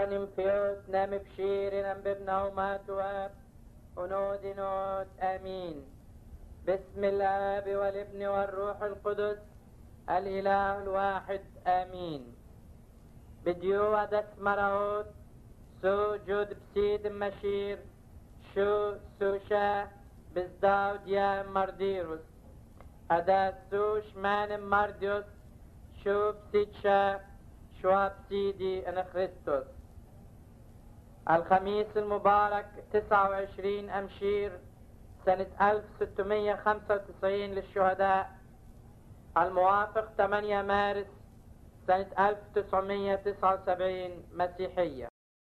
نم فيوت نم بشير نم ببنومات واب ونود نود آمين بسم الآب والابن والروح القدس الإله الواحد آمين بديو ودس مرهود سو جود بسيد مشير شو سوشا بزداود يا مرديروس أدا سوش مان مرديوس شو بسيتشا شو بسيدي أنا خريستوس الخميس المبارك 29 أمشير سنة 1695 للشهداء الموافق 8 مارس سنة 1979 مسيحية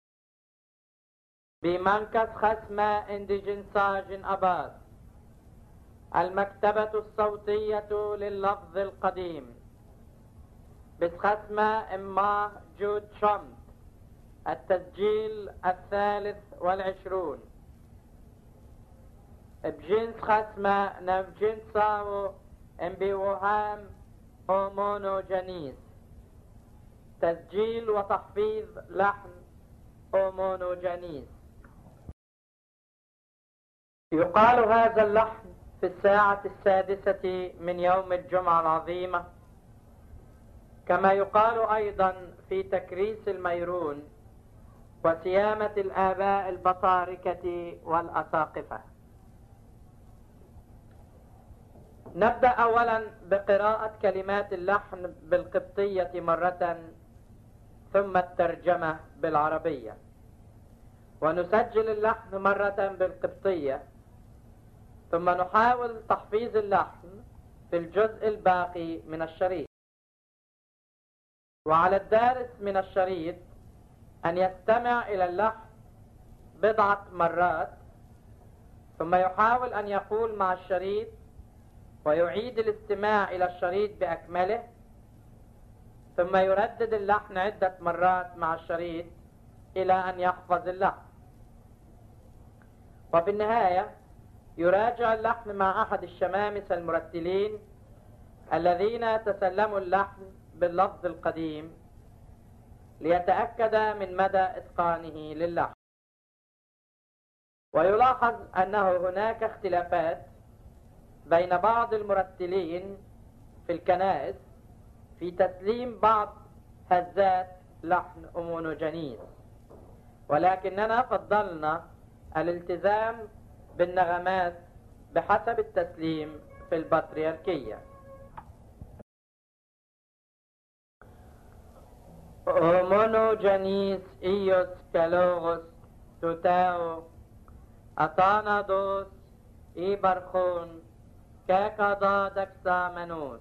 بمنكس خسمة اندجنساج أباس المكتبة الصوتية لللفظ القديم بسخسمة إما جود شمت التسجيل الثالث والعشرون بجنس خسمة نف جنس ساو ام بوهام هومونوجينيس تسجيل وتحفيظ لحن هومونوجينيس يقال هذا اللحن في الساعة السادسة من يوم الجمعة العظيمة كما يقال أيضا في تكريس الميرون وسيامة الآباء البطاركة والأساقفة نبدأ أولا بقراءة كلمات اللحن بالقبطية مرة ثم الترجمة بالعربية ونسجل اللحن مرة بالقبطية ثم نحاول تحفيظ اللحن في الجزء الباقي من الشريط وعلى الدارس من الشريط أن يستمع إلى اللحن بضعة مرات ثم يحاول أن يقول مع الشريط ويعيد الاستماع إلى الشريط بأكمله ثم يردد اللحن عدة مرات مع الشريط إلى أن يحفظ اللحن وفي النهاية يراجع اللحن مع أحد الشمامسة المرتلين الذين تسلموا اللحن باللفظ القديم ليتأكد من مدى إتقانه للحن ويلاحظ أنه هناك اختلافات بين بعض المرتلين في الكنائس في تسليم بعض هزات لحن أمونوجينيس ولكننا فضلنا الالتزام بالنغمات بحسب التسليم في البطريركية Homonogenes ios kalogos tutao Athanados ibarchon كقضى دكسامنوس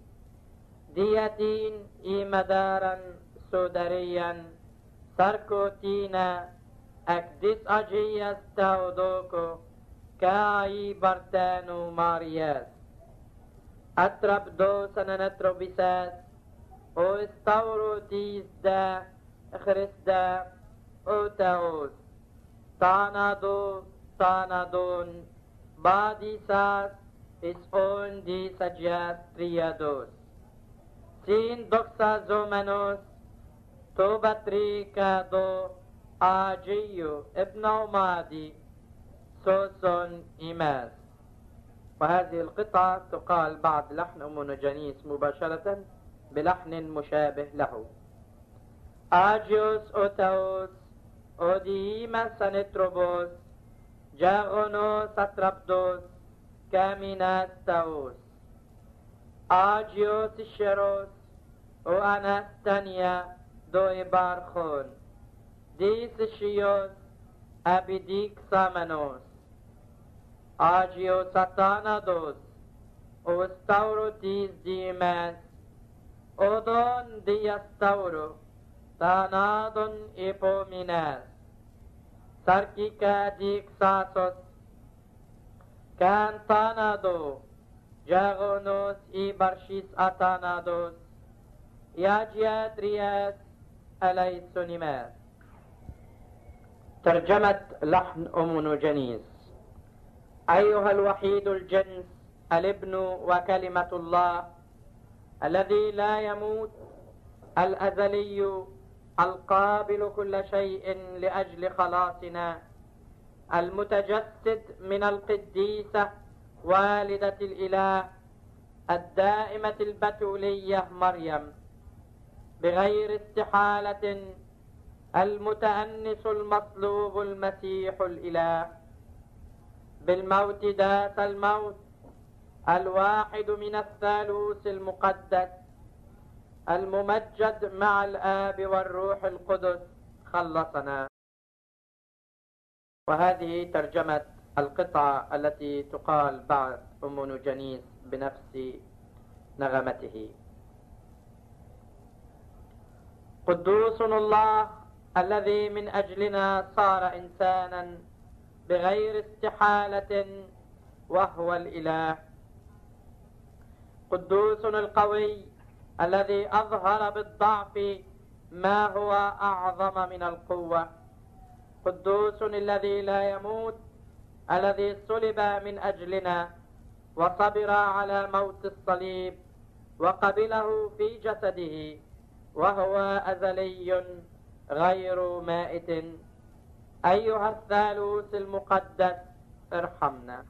ديتين إيمدارا سودريا ساركوتينا أكدس أجيس تاودوكو كاي برتانو مارياس أترب دوسنا نتروبيساس او استورو تيس دا خرس دا او تاوس تانادو تانادون بادي ساس اسون دي سجات تريادوس سين دوكسا زومنوس توبتريكا دو آجيو ابن عمادي سوسون إيماس وهذه القطعة تقال بعد لحن أمونوجينيس مباشرة بلحن مشابه له آجيوس أوتاوس أوديما سانتروبوس جاغونوس أترابدوس كاميناس تاوس آجيوس الشيروس وأناستانيا دو إبارخون ديس الشيوس أبيديك سامنوس آجيو ساتانادوس وستاورو ديس ديماس أودون ديستاورو تانادون إبوميناس ساركيكا ديك ساسوس كان تانادو جاغونوس إبرشيس أتانادوس ياجيات رياس أليسونيماس ترجمة لحن أمونوجينيس أيها الوحيد الجنس الابن وكلمة الله الذي لا يموت الأزلي القابل كل شيء لأجل خلاصنا المتجسد من القديسة والدة الإله الدائمة البتولية مريم بغير استحالة المتأنس المصلوب المسيح الإله بالموت داس الموت الواحد من الثالوث المقدس الممجد مع الآب والروح القدس خلصنا وهذه ترجمة القطعة التي تقال بعد أم جنيس بنفس نغمته قدوس الله الذي من أجلنا صار إنسانا بغير استحالة وهو الإله قدوس القوي الذي أظهر بالضعف ما هو أعظم من القوة قدوس الذي لا يموت الذي صلب من أجلنا وصبر على موت الصليب وقبله في جسده وهو أزلي غير مائت أيها الثالوث المقدس ارحمنا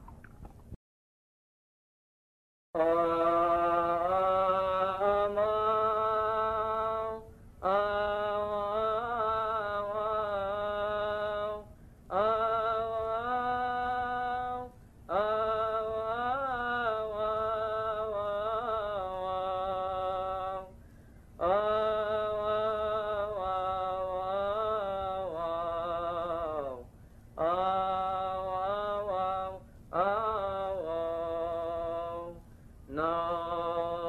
No.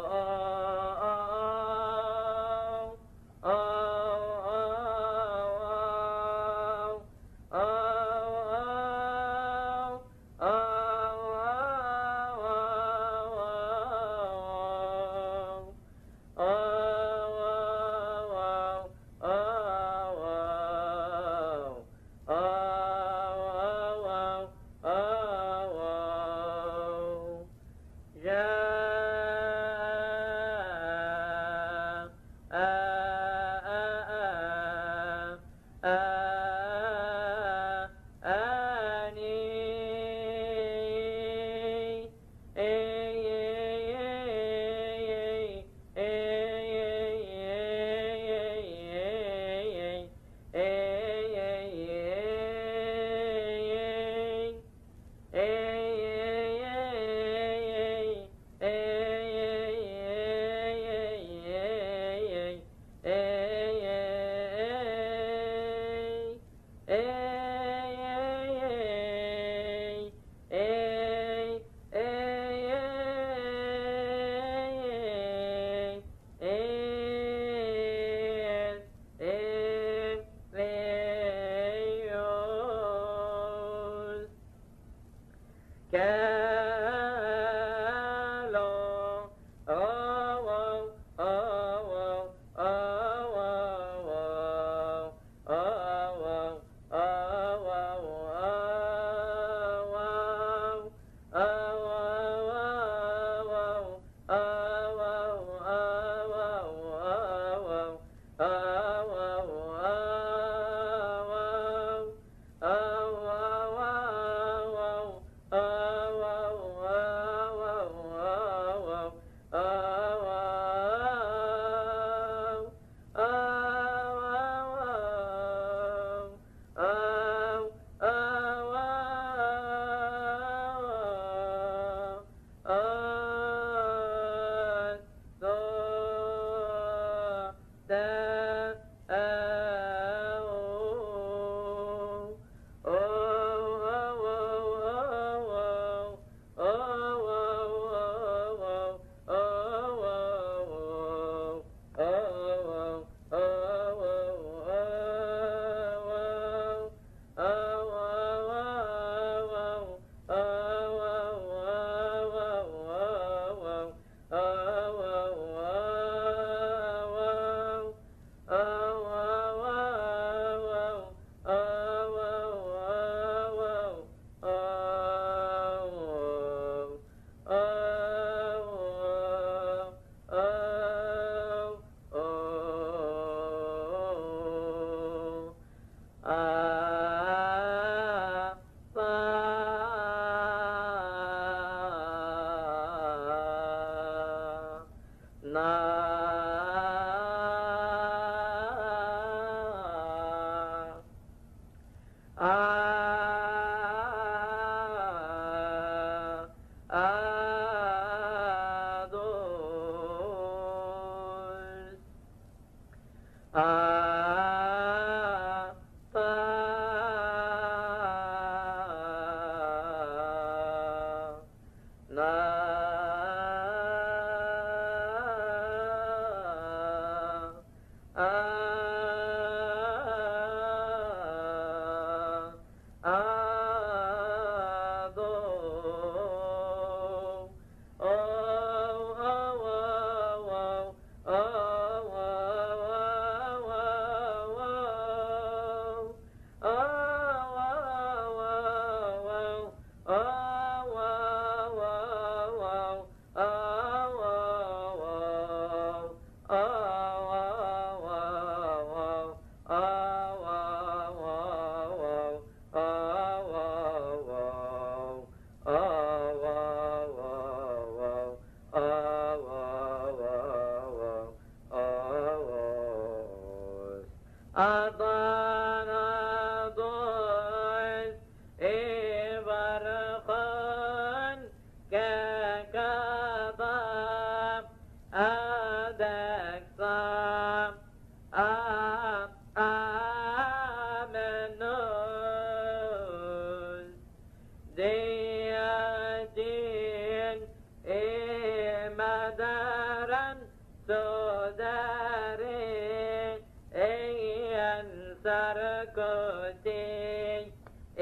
ملكوتي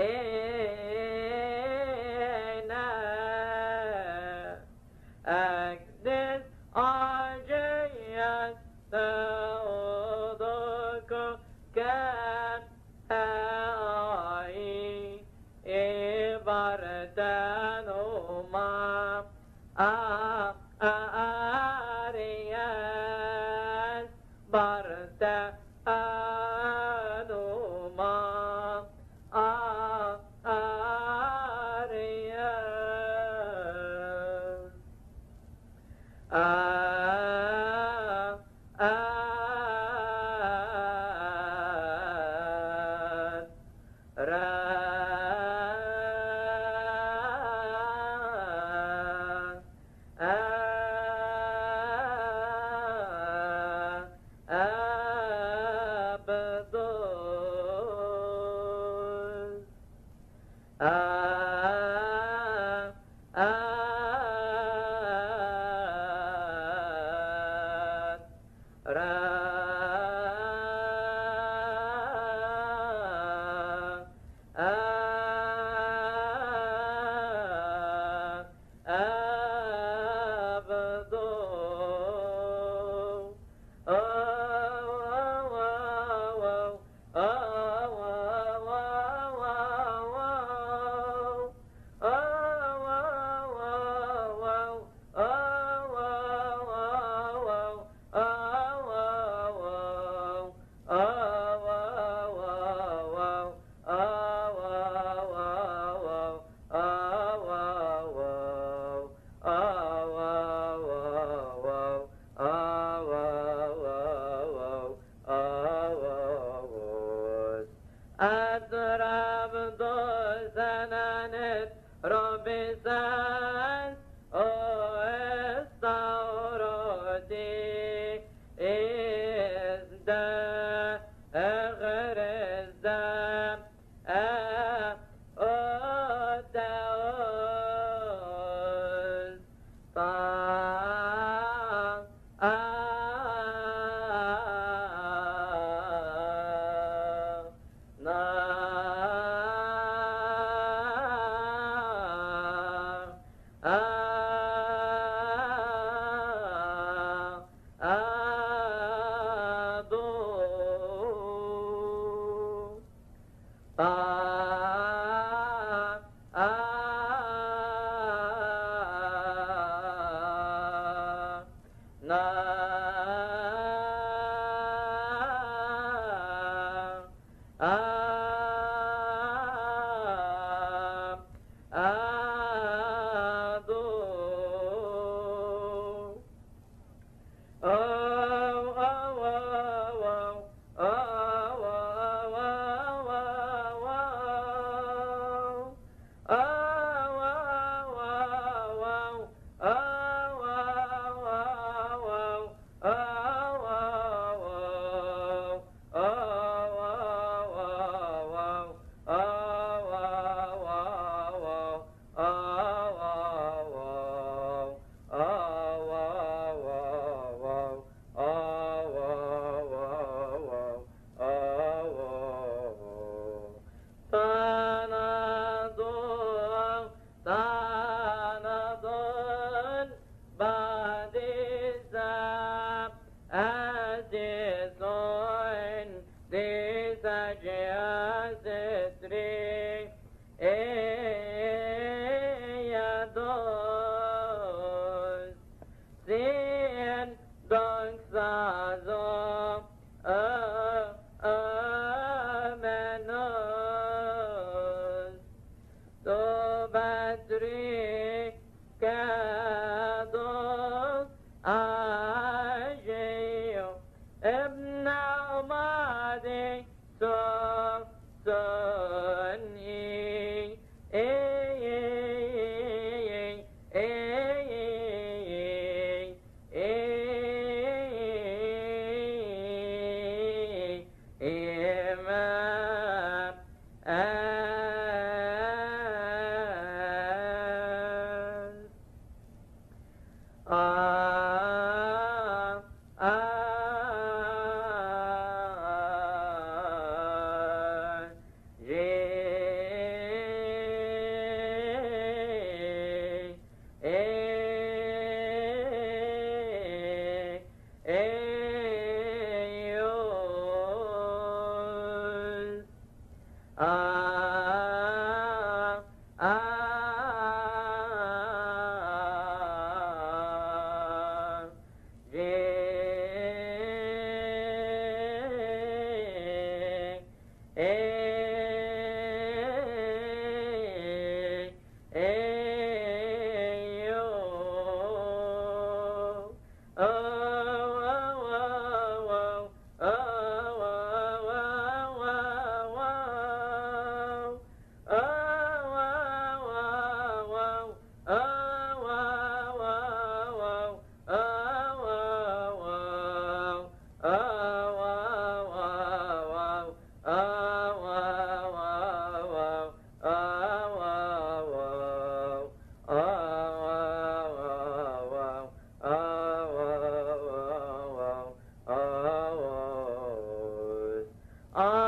إنا أقدس أرجيا سأضك كان هاي إبرتان ما أرياس برتان ما أرياس آه آه را آه أبدوس آه آه را آه أبدو أضرب دوزنانت ربزان أو استورودي إزدا أغرزدا أوداوز طا تنظر تنظر بعد الزام أزيزون لسجيا ستري إيا دوس سين دونك سازو أمنوس تو بدري كادوس أجيو ابن عمادي سو سن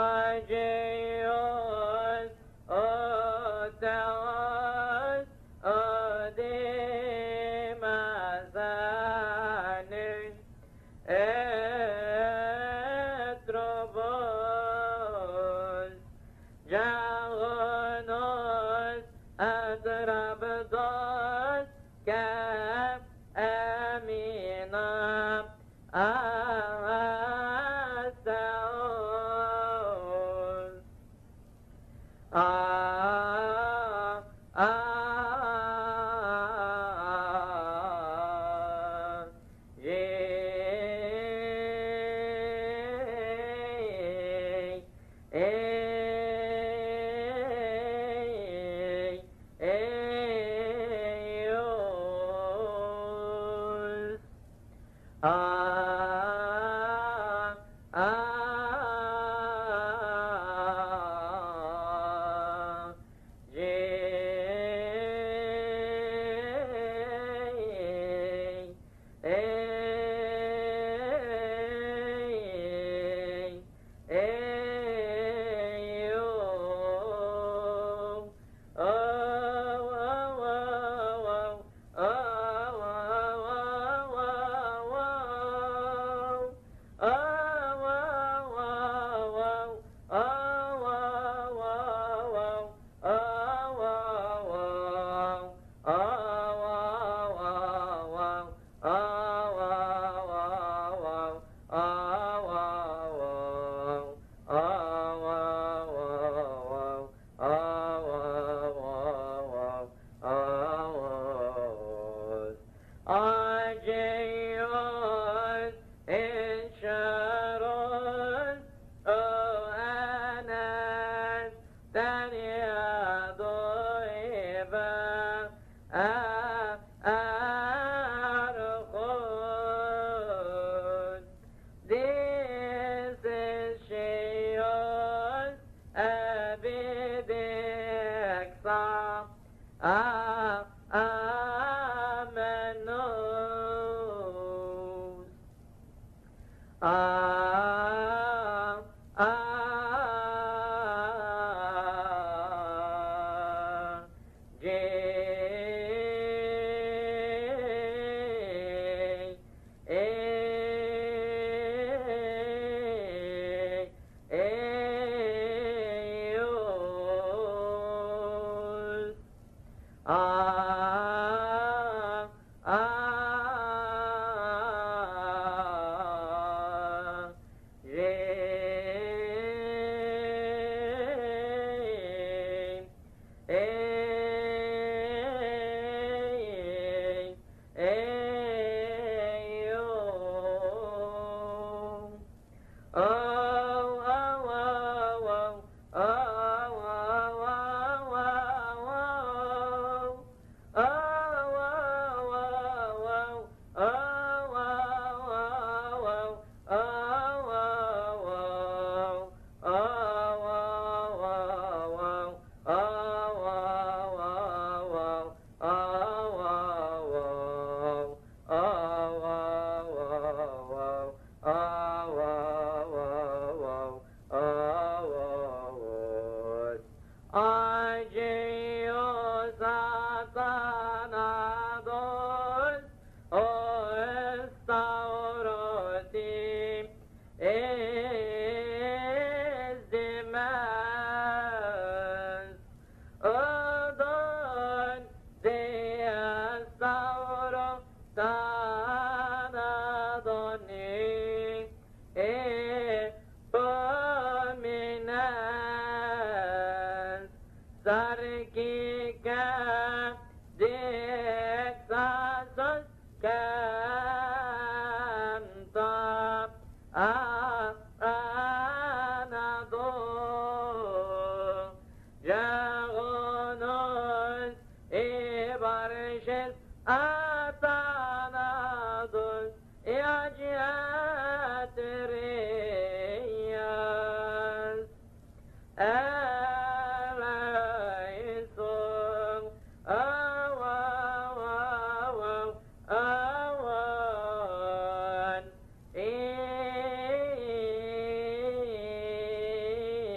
Agios, Oteos, Odimazanin, Etrobos, Jagonos, Adrabdos, Kaf, Amina, Asaos. Ah, ah, yea, eh, eos. Ah, ah, yea, eh, eos. Oh, oh, oh, oh, oh, oh, Agios in Sharon, O Anas, Dania Doiva, Archon. This is Sheol, Abidexam, Ah, Amenos. Ah, ah, J, A, Eos. Ah, ah, yeah, eh, eh, oh. Agios atanados, o estaurotim, es demás. Adon de astauro tanadoni, e pominas, sarkika dexasos canta a anado Jagonos ibarşes atanados iaciatriyas Elaisun awawawaw awan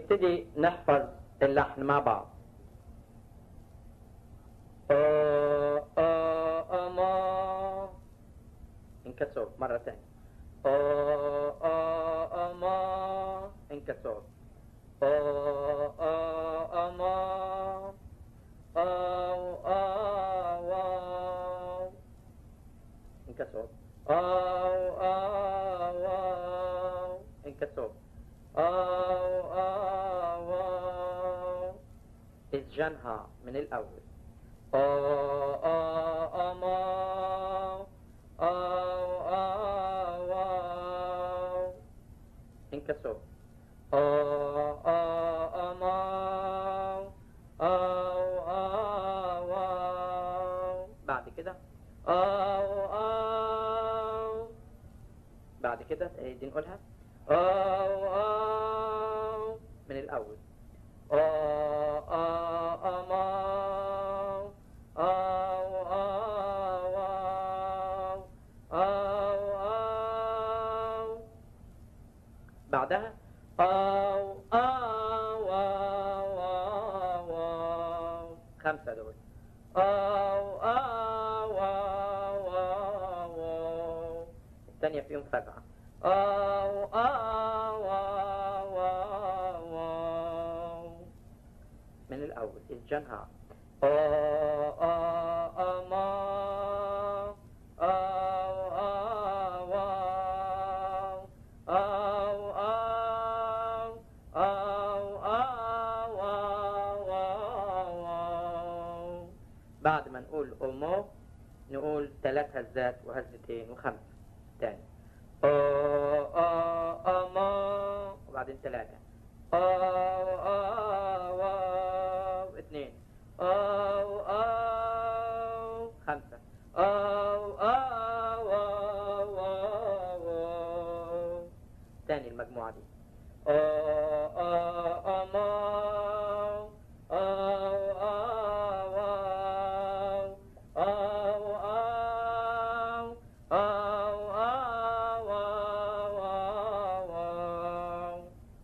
نبتدي نحفظ اللحن مع بعض آه آه أما انكسر مرة تانية آه آه أما انكسر آه آه أما آو آه واو انكسر آو آه واو انكسر آو آه واو اسجنها من الأول آه آه أما آو آه واو انكسر آه آه أما آو آه واو بعد كده آو آو بعد كده دي نقولها آو آو من الأول آه آه أما آو آه واو آو آو بعدها آو آو آو آو آو خمسة دول آو آو آو آو آو الثانية فيهم سبعة آو آو آو آو آو من الأول الجنها آه آه أما آو آو آو آو آو آو آو آو آو آو بعد ما نقول أمو نقول ثلاث هزات وهزتين وخمسة تاني آه آه أما وبعدين ثلاثة آو آو آو اثنين آو آو خمسة آو آو آو آو آو تاني المجموعة دي آه آه أما آو آو آو آو آو آو آو آو آو آو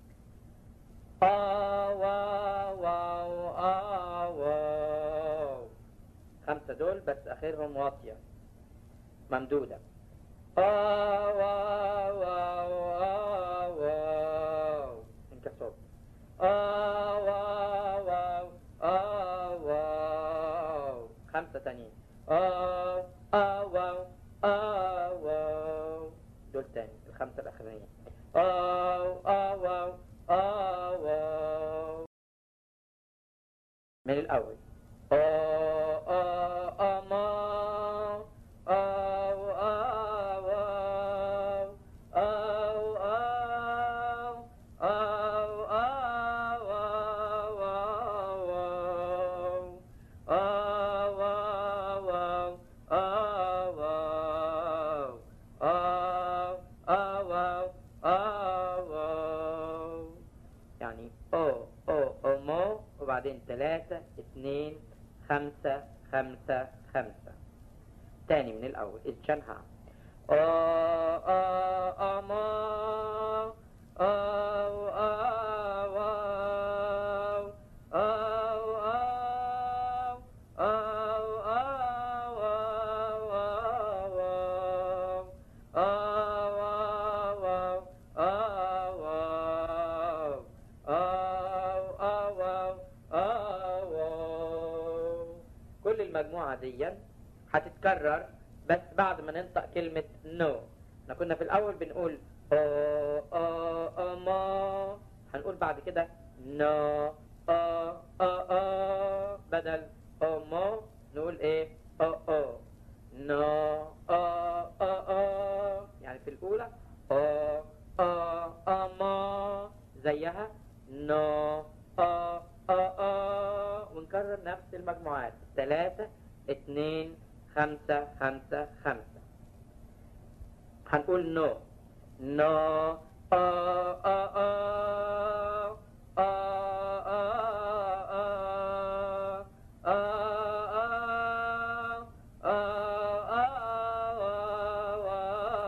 آو آو آو آو آو خمسة دول بس آخرهم واطية ممدودة آو آو آو آو آو انكسر آو آو آو آو آو خمسة تانيين آو آو آو آو آو دول تاني الخمسة الأخرانية آو آو آو آو آو من الأول آه آه أما آو آو آو آو آو آو آو آو آو آو آو آو آو آو آو آو آو يعني أو أو أمو وبعدين ثلاثة اثنين خمسة خمسة خمسة تاني من الأول الجنها أو أو أما أو أو أو أو أو أو أو أو أو أو أو أو أو كل المجموعة دي هتتكرر بس بعد ما ننطق كلمة نو احنا كنا في الأول بنقول أو أو أما هنقول بعد كده نو أو أو أو بدل أما نقول إيه أو أو نو أو أو أو يعني في الأولى أو أو أما زيها نو أو أو أو ونكرر نفس المجموعات ثلاثة اثنين خمسة خمسة خمسة هنقول نو نو أو أو أو أو أو أو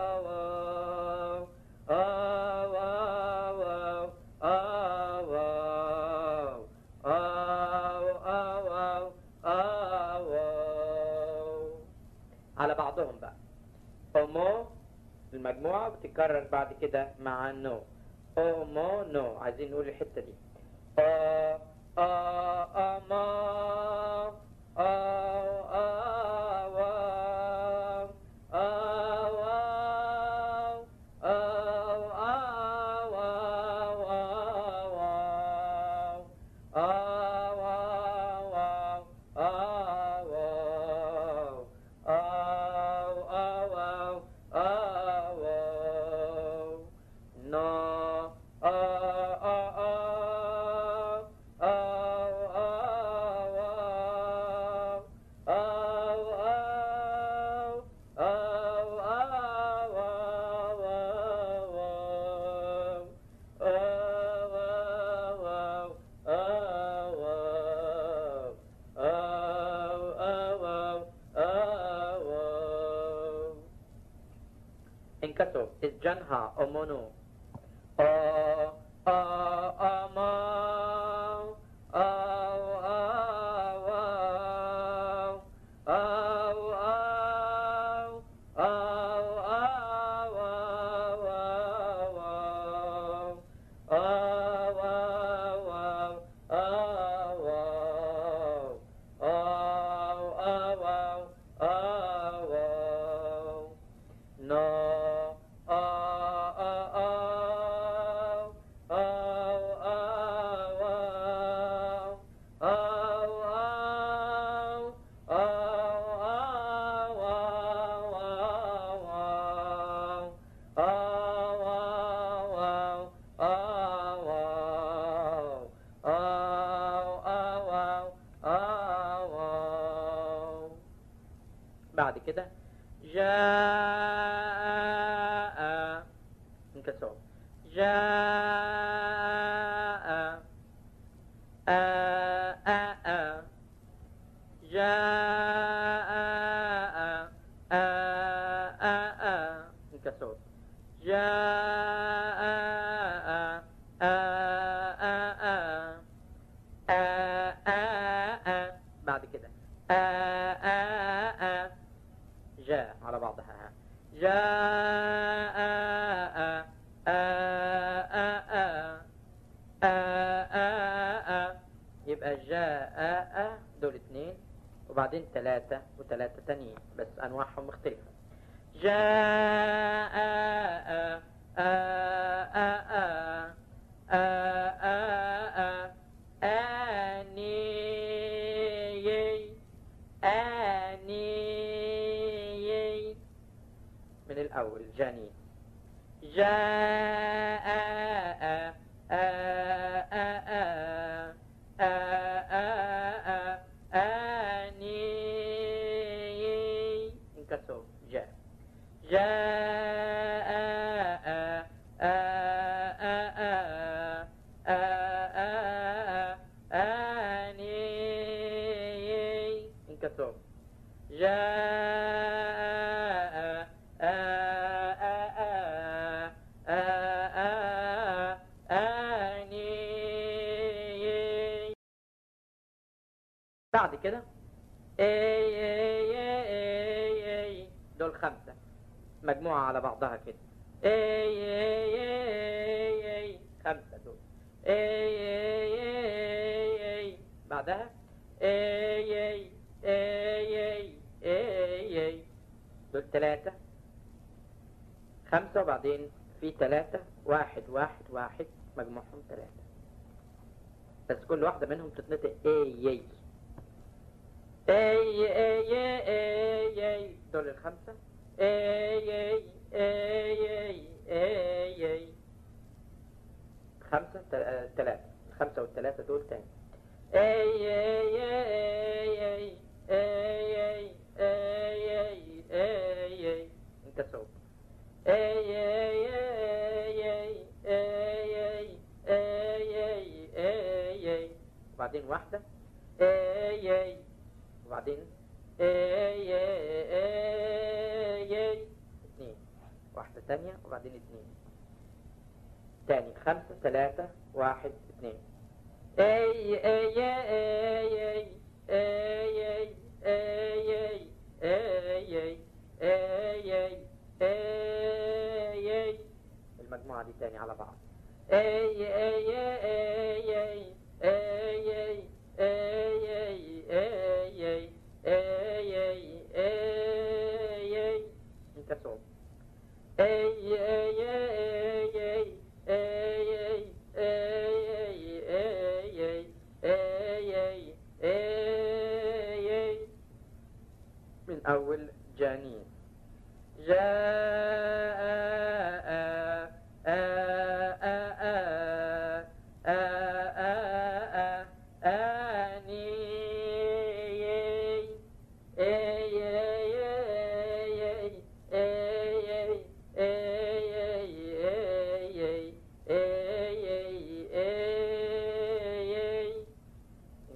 أو المجموعة وتتكرر بعد كده مع نو او مو نو عايزين نقول الحتة دي آ آ أما آ آ واو آ واو آ آ واو آ واو آ واو آ واو آ واو آ واو no a a a a انكسر الجنها أمونو آ آ أما آ آ واو آو آو آو آو واو واو آو واو آو واو آو آو واو آو واو no a a a a بعد كده جاء انكسر جاء آ آ آ جاء آ آ آ انكسر جاء آ آ آ آ آ آ بعد كده آ آ آ جاء على بعضها جاء آ آ آ آ آ آ يبقى جاء دول اتنين وبعدين تلاتة وتلاتة تانيين بس أنواعهم مختلفة جاء آ آ آ آ آ آ آ آني آني من الأول جاني جاء آ آ آ آ آ آ آني انكسر جاء جاء آ آ آ آ آ آ آني انكسر جاء آ آ آ آ آ آني بعد كده اي اي اي اي دول خمسة مجموعة على بعضها كده اي اي اي اي خمسة دول اي اي اي اي بعدها اي اي اي اي اي اي دول ثلاثة خمسة وبعدين في ثلاثة واحد واحد واحد مجموعهم ثلاثة بس كل واحدة منهم تتنطق اي اي اي اي اي اي دول الخمسة اي اي اي اي اي اي خمسة ثلاثة الخمسة والثلاثة دول تاني اي اي اي اي اي اي اي اي اي انت صوت اي اي اي اي اي اي اي اي اي وبعدين واحدة اي اي وبعدين اي اي اي اي اثنين واحدة تانية وبعدين اثنين تاني خمسة ثلاثة واحد اثنين اي اي اي اي اي اي اي اي اي اي اي اي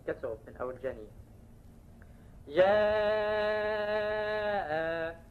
كسوب من أول جاني جاء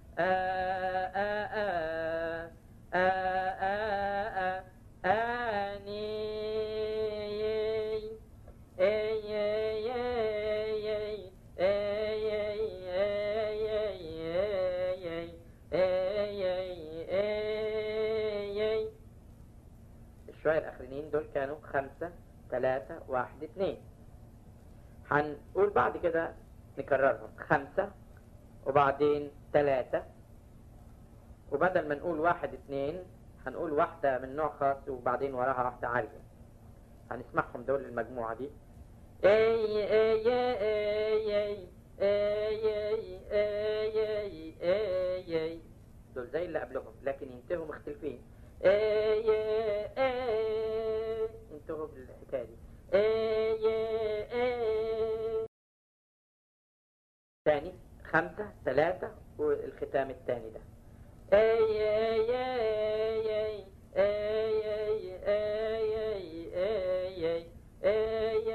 الشوية الأخرين دول كانوا خمسة ثلاثة واحد اثنين هنقول بعد كده نكررهم خمسة وبعدين ثلاثة وبدل ما نقول واحد اثنين هنقول واحدة من نوع خاص وبعدين وراها واحدة عالية هنسمعهم دول المجموعة دي اي اي اي اي اي اي اي اي دول زي اللي قبلهم لكن ينتهوا مختلفين اي اي انتهوا بالحكاية دي اي اي تاني خمسة ثلاثة والختام الثاني ده اي اي اي اي اي اي اي اي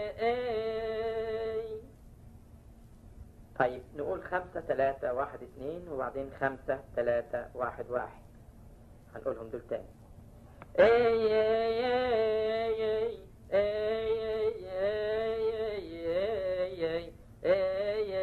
اي طيب نقول خمسة ثلاثة واحد اثنين وبعدين خمسة ثلاثة واحد واحد هنقولهم دول تاني اي اي اي اي اي اي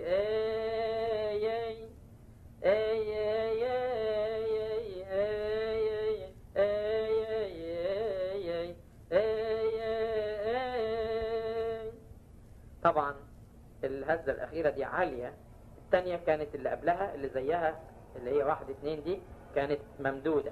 طبعا الهزة الأخيرة دي عالية الثانية كانت اللي قبلها اللي زيها اللي هي واحد اتنين دي كانت ممدودة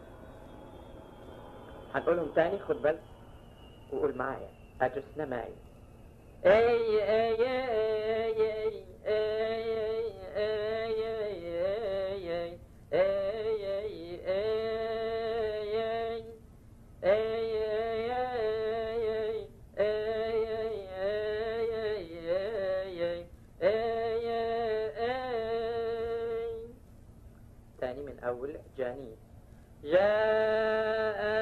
هنقولهم تاني خد بالك وقول معايا أجسنا معي اي اي اي اي تاني من أول جاني جاء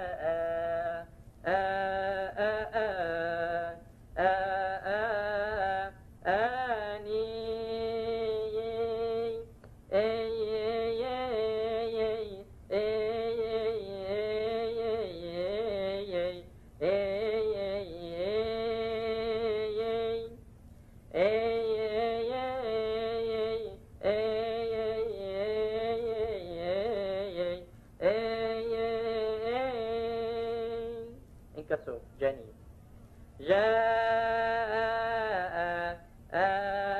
انكسر جاني جاء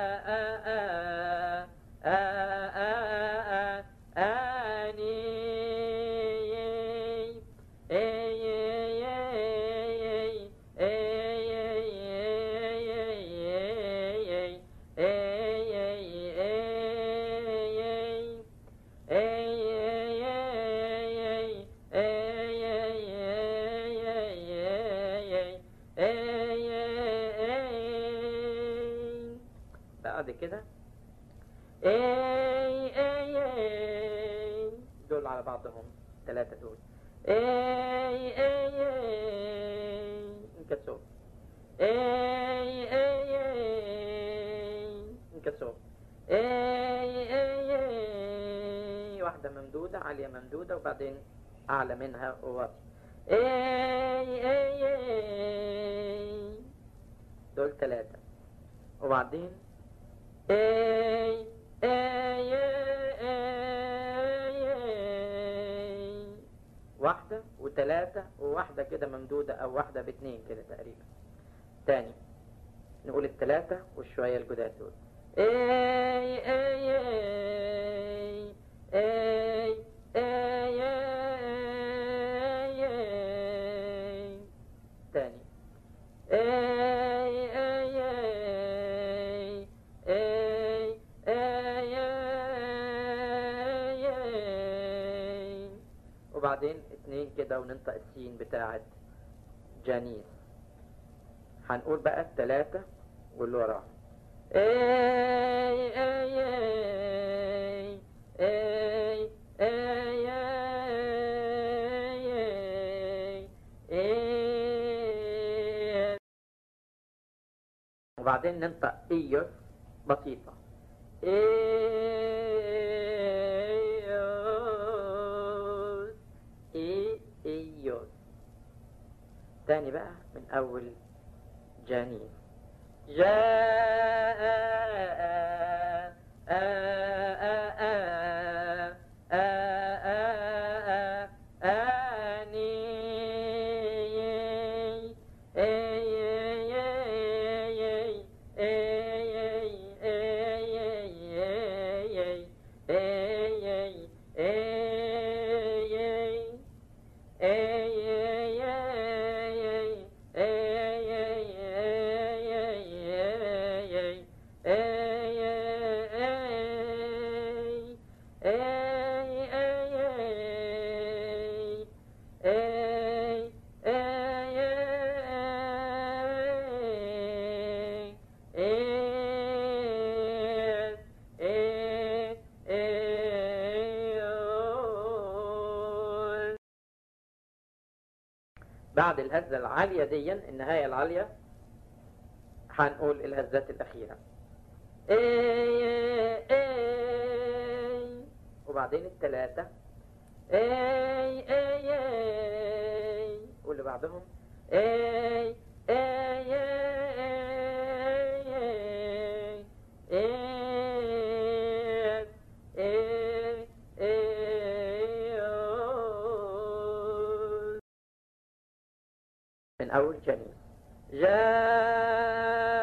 بعد كده اي اي اي دول على بعضهم ثلاثة دول اي اي اي انكسوا اي اي اي انكسوا اي اي اي واحدة ممدودة عالية ممدودة وبعدين أعلى منها ووسط اي اي اي دول ثلاثة وبعدين اي اي اي اي واحدة وثلاثة وواحدة كده ممدودة أو واحدة باتنين كده تقريبا تاني نقول الثلاثة والشوية الجداد دول اي اي اي اي اي اي تاني اي اي اي اي اي اي وبعدين اتنين كده وننطق السين بتاعت جانيس هنقول بقى التلاتة واللي وراهم اي اي اي اي اي وبعدين ننطق إيوس بسيطة إيوس إي إيوس تاني بقى من أول جانيس جاء بعد الهزة العالية دي النهاية العالية هنقول الهزات الأخيرة اي اي وبعدين الثلاثة اي اي اي واللي بعدهم اي اي اي من أول جنين جاء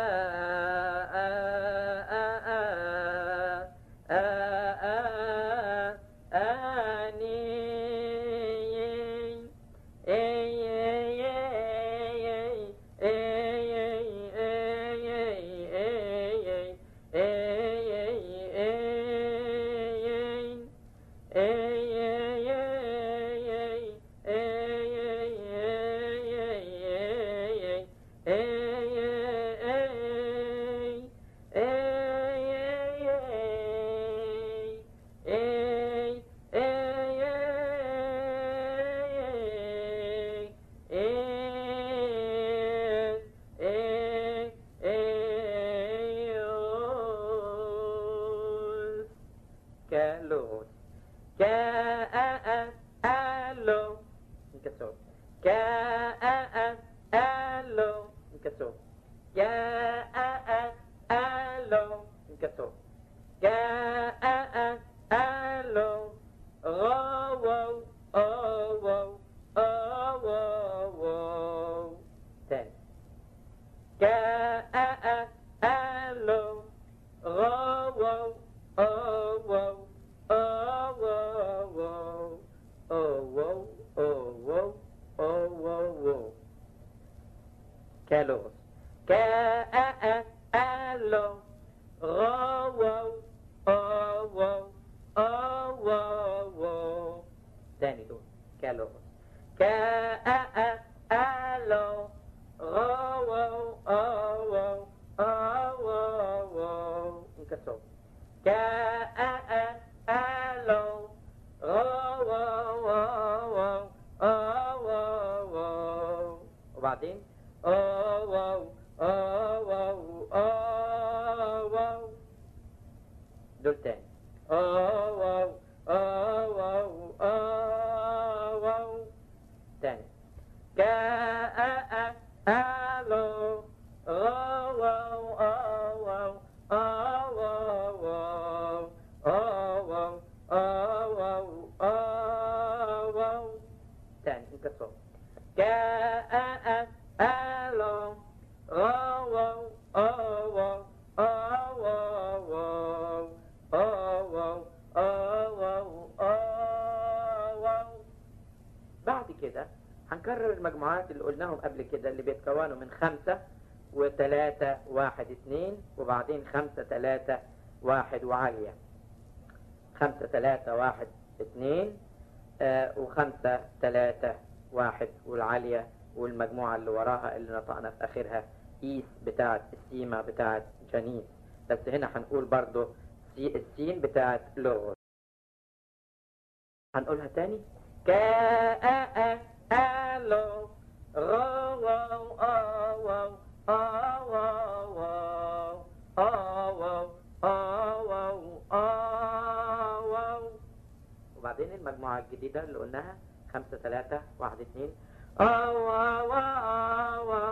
وبعدين خمسة ثلاثة واحد وعالية خمسة ثلاثة واحد اثنين آه وخمسة ثلاثة واحد والعالية والمجموعة اللي وراها اللي نطقنا في آخرها إيس بتاعت السيمة بتاعت جنيس بس هنا هنقول برضو السين بتاعت لغز هنقولها تاني كا أ أ لو غو غو أو أو أو أو المجموعة الجديدة اللي قلناها خمسة ثلاثة واحد اثنين آوا آوا آوا